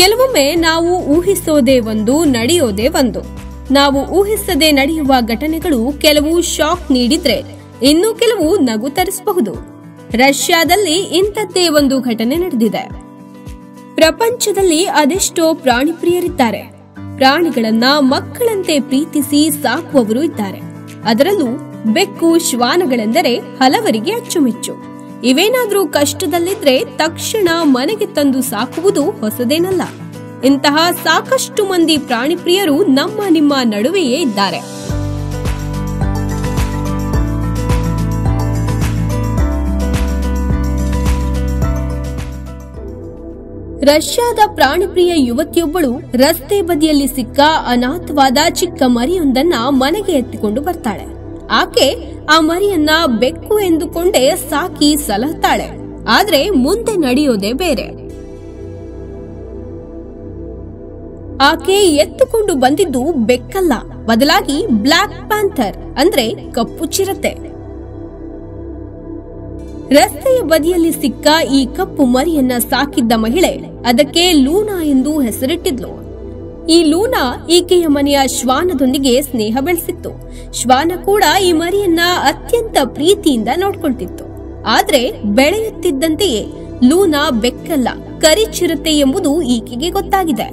ಕೆಲವೊಮ್ಮೆ ನಾವು ಊಹಿಸೋದೇ ಒಂದು ನಡೆಯೋದೇ ಒಂದು ನಾವು ಊಹಿಸದೆ ನಡೆಯುವ ಘಟನೆಗಳು ಕೆಲವು ಶಾಕ್ ನೀಡಿದ್ರೆ ಇನ್ನು ಕೆಲವು ನಗು ತರಿಸಬಹುದು ರಷ್ಯಾದಲ್ಲಿ ಇಂಥದ್ದೇ ಒಂದು ಘಟನೆ ನಡೆದಿದೆ ಪ್ರಪಂಚದಲ್ಲಿ ಅದೆಷ್ಟೋ ಪ್ರಾಣಿ ಪ್ರಿಯರಿದ್ದಾರೆ ಪ್ರಾಣಿಗಳನ್ನ ಮಕ್ಕಳಂತೆ ಪ್ರೀತಿಸಿ ಸಾಕುವವರು ಇದ್ದಾರೆ ಅದರಲ್ಲೂ ಬೆಕ್ಕು ಶ್ವಾನಗಳೆಂದರೆ ಹಲವರಿಗೆ ಅಚ್ಚುಮೆಚ್ಚು ಇವೇನಾದ್ರೂ ಕಷ್ಟದಲ್ಲಿದ್ರೆ ತಕ್ಷಣ ಮನೆಗೆ ತಂದು ಸಾಕುವುದು ಹೊಸದೇನಲ್ಲ ಇಂತಹ ಸಾಕಷ್ಟು ಮಂದಿ ಪ್ರಾಣಿ ಪ್ರಿಯರು ನಮ್ಮ ನಿಮ್ಮ ನಡುವೆಯೇ ಇದ್ದಾರೆ ರಷ್ಯಾದ ಪ್ರಾಣಿಪ್ರಿಯ ಯುವತಿಯೊಬ್ಬಳು ರಸ್ತೆ ಬದಿಯಲ್ಲಿ ಸಿಕ್ಕ ಅನಾಥವಾದ ಚಿಕ್ಕ ಮರಿಯೊಂದನ್ನ ಮನೆಗೆ ಎತ್ತಿಕೊಂಡು ಬರ್ತಾಳೆ ಆಕೆ ಆ ಮರಿಯನ್ನ ಬೆಕ್ಕು ಎಂದುಕೊಂಡೇ ಸಾಕಿ ಸಲಹುತ್ತಾಳೆ ಆದ್ರೆ ಮುಂದೆ ನಡೆಯೋದೇ ಬೇರೆ ಆಕೆ ಎತ್ತುಕೊಂಡು ಬಂದಿದ್ದು ಬೆಕ್ಕಲ್ಲ ಬದಲಾಗಿ ಬ್ಲಾಕ್ ಪ್ಯಾಂಥರ್ ಅಂದ್ರೆ ಕಪ್ಪು ಚಿರತೆ ರಸ್ತೆಯ ಬದಿಯಲ್ಲಿ ಸಿಕ್ಕ ಈ ಕಪ್ಪು ಮರಿಯನ್ನ ಸಾಕಿದ್ದ ಮಹಿಳೆ ಅದಕ್ಕೆ ಲೂನಾ ಎಂದು ಹೆಸರಿಟ್ಟಿದ್ಲು ಈ ಲೂನಾ ಈಕೆಯ ಮನೆಯ ಶ್ವಾನದೊಂದಿಗೆ ಸ್ನೇಹ ಬೆಳೆಸಿತ್ತು ಶ್ವಾನ ಕೂಡ ಈ ಮರಿಯನ್ನ ಅತ್ಯಂತ ಪ್ರೀತಿಯಿಂದ ನೋಡ್ಕೊಳ್ತಿತ್ತು ಆದ್ರೆ ಬೆಳೆಯುತ್ತಿದ್ದಂತೆಯೇ ಲೂನಾ ಬೆಕ್ಕಲ್ಲ ಕರಿಚಿರತೆ ಎಂಬುದು ಈಕೆಗೆ ಗೊತ್ತಾಗಿದೆ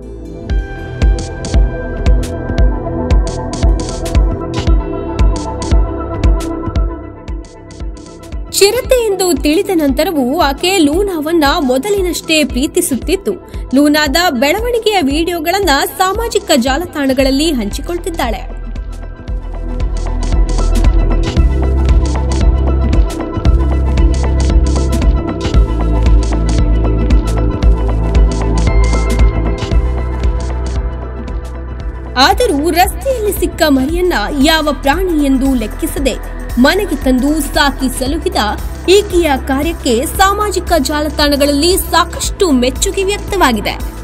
ಚಿರತೆ ಎಂದು ತಿಳಿದ ನಂತರವೂ ಆಕೆ ಲೂನಾವನ್ನ ಮೊದಲಿನಷ್ಟೇ ಪ್ರೀತಿಸುತ್ತಿದ್ದು ಲೂನಾದ ಬೆಳವಣಿಗೆಯ ವಿಡಿಯೋಗಳನ್ನ ಸಾಮಾಜಿಕ ಜಾಲತಾಣಗಳಲ್ಲಿ ಹಂಚಿಕೊಳ್ತಿದ್ದಾಳೆ ಆದರೂ ರಸ್ತೆಯಲ್ಲಿ ಸಿಕ್ಕ ಮರಿಯನ್ನ ಯಾವ ಪ್ರಾಣಿ ಎಂದು ಲೆಕ್ಕಿಸದೆ ಮನೆಗೆ ತಂದು ಸಾಕಿ ಸಲುಹಿದ ಈಕೆಯ ಕಾರ್ಯಕ್ಕೆ ಸಾಮಾಜಿಕ ಜಾಲತಾಣಗಳಲ್ಲಿ ಸಾಕಷ್ಟು ಮೆಚ್ಚುಗೆ ವ್ಯಕ್ತವಾಗಿದೆ